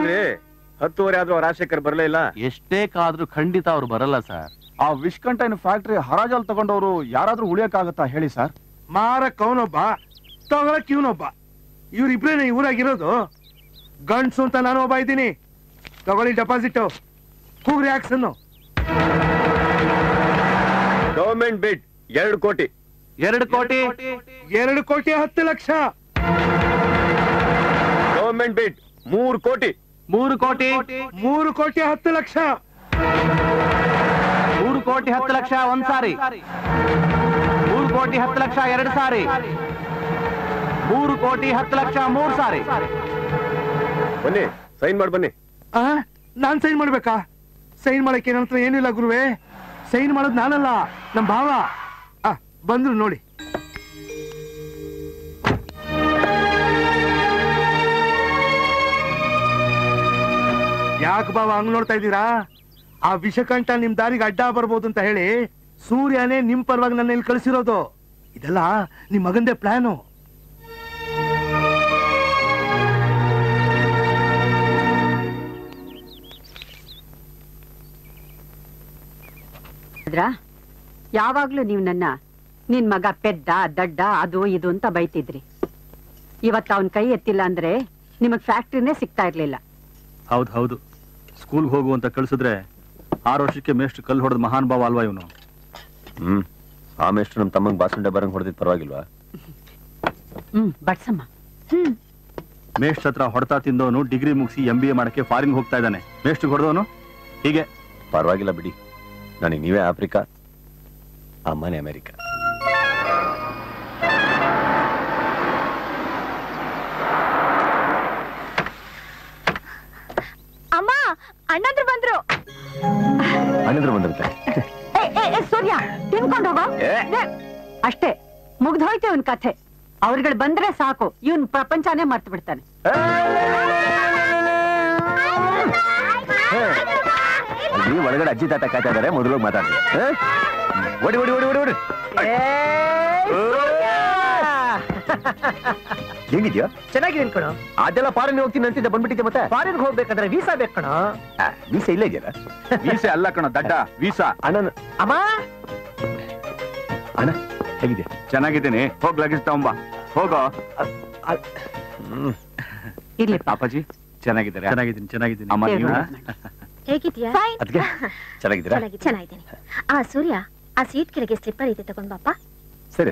ಹೋಗ್ರಿ ಹತ್ತುವರೆ ಆದ್ರೂ ರಾಜಶೇಖರ್ ಬರ್ಲೇ ಇಲ್ಲ ಎಷ್ಟೇ ಕಾದ್ರೂ ಖಂಡಿತ ಅವ್ರು ಬರಲ್ಲ ಸರ್ ಆ ವಿಷ್ಕಂಠೈನ್ ಫ್ಯಾಕ್ಟ್ರಿ ಹರಾಜಲ್ ತಗೊಂಡವರು ಯಾರಾದ್ರೂ ಉಳಿಯಕ್ಕಾಗತ್ತಾ ಹೇಳಿ ಸರ್ ಮಾರಕ್ ಅವನೊಬ್ಬ ತಗೊಳಕ್ ಇವನೊಬ್ಬ ಇವ್ರಿಬ್ರೇನೆ ಊರಾಗಿರೋದು ಗಂಡ್ಸು ಅಂತ ನಾನು ಒಬ್ಬ ಇದ್ದೀನಿ ತಗೊಳ್ಳಿ ಡೆಪಾಸಿಟ್ ಕೂಗ್ರಿ ಆಕ್ಸನ್ನು ಗವರ್ಮೆಂಟ್ ಬಿಡ್ ಎರಡು ಕೋಟಿ ಎರಡು ಕೋಟಿ ಎರಡು ಕೋಟಿ ಹತ್ತು ಲಕ್ಷ ಗವರ್ಮೆಂಟ್ ಬಿಡ್ ಮೂರು ಕೋಟಿ ಮೂರು ಕೋಟಿ ಮೂರು ಕೋಟಿ ಹತ್ತು ಲಕ್ಷ ಮೂರು ಕೋಟಿ ಹತ್ತು ಲಕ್ಷ ಒಂದ್ ಸಾರಿ ಮೂರು ಕೋಟಿ ಹತ್ತು ಲಕ್ಷ ಎರಡು ಸಾರಿ ಮೂರು ಕೋಟಿ ಹತ್ತು ಲಕ್ಷ ಮೂರು ಸಾರಿ ಬನ್ನಿ ಸೈನ್ ಮಾಡಿ ಬನ್ನಿ ಆ ನಾನ್ ಸೈನ್ ಮಾಡ್ಬೇಕಾ ಸೈನ್ ಮಾಡಕ್ಕೆ ನನ್ನ ಹತ್ರ ಏನಿಲ್ಲ ಗುರುವೆ ಸೈನ್ ಮಾಡೋದು ನಾನಲ್ಲ ನಮ್ ಭಾವ ಆ ಬಂದ್ರು ನೋಡಿ ಯಾಕೆ ಬಾವ ಹಂಗ್ ನೋಡ್ತಾ ಇದ್ದೀರಾ ಆ ವಿಷಕಂಠ ನಿಮ್ ದಾರಿಗೆ ಅಡ್ಡ ಬರ್ಬೋದು ಅಂತ ಹೇಳಿ ಸೂರ್ಯನೇ ನಿಮ್ ಪರವಾಗಿ ನನ್ನ ಇಲ್ಲಿ ಕಳಿಸಿರೋದು ಇದೆಲ್ಲ ನಿಮ್ ಮಗಂದೇ ಪ್ಲಾನು ಅದ್ರ ಯಾವಾಗ್ಲೂ ನೀವು ನನ್ನ ನಿನ್ ಮಗ ಪೆದ್ದ ದಡ್ಡ ಅದು ಇದು ಅಂತ ಬೈತಿದ್ರಿ ಇವತ್ತು ಅವನ್ ಕೈ ಎತ್ತಿಲ್ಲ ಅಂದ್ರೆ ನಿಮಗ್ ಫ್ಯಾಕ್ಟ್ರಿನೇ ಸಿಗ್ತಾ ಇರ್ಲಿಲ್ಲ ಹೌದು ಹೌದು ಸ್ಕೂಲ್ಗೆ ಹೋಗು ಅಂತ ಕಳ್ಸಿದ್ರೆ ಆರು ವರ್ಷಕ್ಕೆ ಮೇಷ್ಟು ಕಲ್ಲು ಹೊಡೆದ ಮಹಾನ್ ಭಾವ ಅಲ್ವಾ ಇವನು ಹ್ಮ್ ಆಮೇಷ್ಟು ನಮ್ ತಮ್ಮಂಗ್ ಬಾಸುಂಡೆ ಬರಂಗ್ ಹೊಡೆದಿದ್ ಪರವಾಗಿಲ್ವಾ ಹ್ಮ್ ಬಡ್ಸಮ್ಮ ಮೇಷ್ಟ್ ಹತ್ರ ಹೊಡ್ತಾ ತಿಂದವನು ಡಿಗ್ರಿ ಮುಗಿಸಿ ಎಂ ಬಿ ಎ ಮಾಡಕ್ಕೆ ಫಾರಿನ್ ಹೋಗ್ತಾ ಇದ್ದಾನೆ ಮೇಷ್ಟ್ಗೆ ಹೊಡೆದವನು ಹೀಗೆ ಪರವಾಗಿಲ್ಲ ಬಿಡಿ ನನಗೆ ನೀವೇ ಆಫ್ರಿಕಾ ಅಮ್ಮನೇ ಅಮೆರಿಕ ಅಮ್ಮ ಅಣ್ಣಂದ್ರು ಬಂದ್ರು ಅಣ್ಣಂದ್ರು ಬಂದಂತೆ ಏ, ಏ, ಏ, ಸೂರ್ಯ ತಿನ್ಕೊಂಡು ಹೋಗೋ ಏ. ಏ, ಅಷ್ಟೇ ಮುಗ್ದೋಯ್ತು ಇವನ್ ಕಥೆ ಅವ್ರುಗಳು ಬಂದ್ರೆ ಸಾಕು ಇವನ್ ಪ್ರಪಂಚನೇ ಮರ್ತು ಬಿಡ್ತಾನೆ ಇಲ್ಲಿ ಒಳಗಡೆ ಅಜ್ಜಿ ತಾತ ಕಾಯ್ತಾ ಇದಾರೆ ಮೊದಲು ಮಾತಾಡ್ರಿ ಹ? ಓಡಿ ಓಡಿ ಓಡಿ ಓಡಿ ಓಡಿ ಹೆಂಗಿದ್ಯೋ ಚೆನ್ನಾಗಿದ್ದೀನಿ ಕಣೋ ಅದೆಲ್ಲ ಫಾರಿನ್ ಹೋಗ್ತೀನಿ ಅಂತಿದ್ದೆ ಬಂದ್ಬಿಟ್ಟಿದ್ದೆ ಮತ್ತೆ ಫಾರಿನ್ ಹೋಗ್ಬೇಕಂದ್ರೆ ವೀಸಾ ಬೇಕು ಕಣೋ ವೀಸಾ ಇಲ್ಲೇ ಇದೆಯಲ್ಲ ವೀಸೆ ಅಲ್ಲ ಕಣ ದಡ್ಡ ವೀಸಾ ಅಣ್ಣ ಅಮ್ಮ ಅಣ್ಣ ಹೇಗಿದ್ಯಾ ಚೆನ್ನಾಗಿದ್ದೀನಿ ಹೋಗ್ ಲಗೇಜ್ ತಗೊಂಬ ಹೋಗೋ ಹ್ಮ್ ಇರ್ಲಿಪ್ಪ ಅಪ್ಪಾಜಿ ಚೆನ್ನಾಗಿದ್ದಾರೆ ಚೆನ್ನಾಗಿದ್ದೀನಿ ಚೆನ್ನಾಗಿದ್ದೀನಿ ಅಮ್ಮ ನೀವು ಹೇಗಿದ್ಯಾ ಅದಕ್ಕೆ ಚೆನ್ನಾಗಿದ್ದೀರಾ ಚೆನ್ನಾಗಿ ಚೆನ್ನಾಗಿದ್ದೀನಿ ಆ ಸೂರ್ಯ ಆ ಸೀಟ್ ಕೆಳಗೆ ಸ್ಲಿಪ್ಪರ್ ಇದೆ ತಗೊಂಡ್ ಬಾಪ ಸರಿ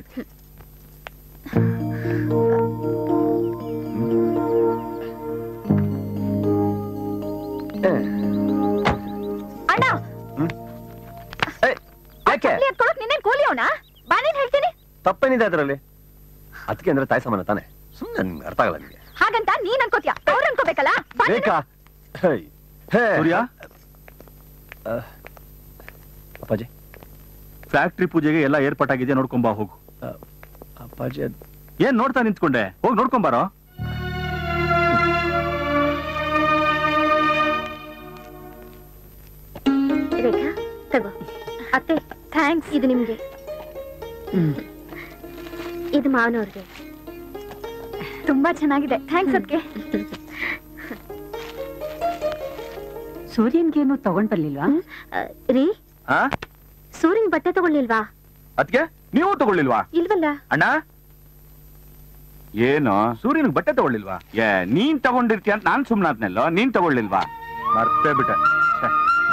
ಅಣ್ಣ ಏ, ಯಾಕೆ ಚಪ್ಲಿ ಎತ್ಕೊಳಕ್ ನಿನ್ನೇನ್ ಕೂಲಿ ಅವನ ಬಾ ನೀನ್ ಹೇಳ್ತೀನಿ ತಪ್ಪೇನಿದೆ ಅದರಲ್ಲಿ ಅದಕ್ಕೆ ಅಂದ್ರೆ ತಾಯಿ ಸಮಾನ ತಾನೆ ಸುಮ್ಮನೆ ನಿಮ್ಗೆ ಅರ್ಥ ಆಗಲ್ಲ ನಿಮಗೆ ಹಾಗಂತ ನೀನ್ ಅನ್ಕೋತ್ಯಾ ಅವ್ರು ಅನ್ಕೋಬೇಕಲ್ಲ ಬಾ ನೀನು. ಬೇಕಾ ಹೇ, ಹೇ. ಸೂರ್ಯ ಆ, ಅಪ್ಪಾಜಿ ಫ್ಯಾಕ್ಟ್ರಿ ಪೂಜೆಗೆ ಎಲ್ಲ ಏರ್ಪಾಟಾಗಿದೆ ನೋಡ್ಕೊಂಬಾ ಹೋಗು ಆ, ಅಪ್ಪಾಜಿ ಅದ್- ಏನ್ ನೋಡ್ತಾ ನಿಂತ್ಕೊಂಡೆ ಹೋಗಿ ನೋಡ್ಕೊಂಬಾರೋ ರೇಖಾ ತಗೋ ಅತ್ತೆ ಥ್ಯಾಂಕ್ಸ್ ಇದು ನಿಮ್ಗೆ ಇದು ಮಾವನವ್ರಿಗೆ ತುಂಬಾ ಚೆನ್ನಾಗಿದೆ ಥ್ಯಾಂಕ್ಸ್ ಅದಕ್ಕೆ ಸೂರ್ಯನ್ಗೇನು ತಗೊಂಡ್ ಬರ್ಲಿಲ್ವಾ ರೀ ಆ ಸೂರ್ಯನ್ ಬಟ್ಟೆ ತಗೊಳ್ಳಿಲ್ವಾ ಅದಕ್ಕೆ ನೀವು ತಗೊಳ್ಳಿಲ್ವಾ ಇಲ್ವಲ್ಲ ಅಣ್ಣ ಏನು ಸೂರ್ಯನಿಗೆ ಬಟ್ಟೆ ತಗೊಳ್ಳಿಲ್ವಾ ಏ ನೀನ್ ತಗೊಂಡಿರ್ತೀಯ ಅಂತ ನಾನ್ ಸುಮ್ನಾದ್ನೆಲ್ಲೋ ನೀನ್ ತಗೊಳ್ಳಿಲ್ವಾ ಮರ್ತೇ ಬಿಟ್ಟೆ ಛೆ.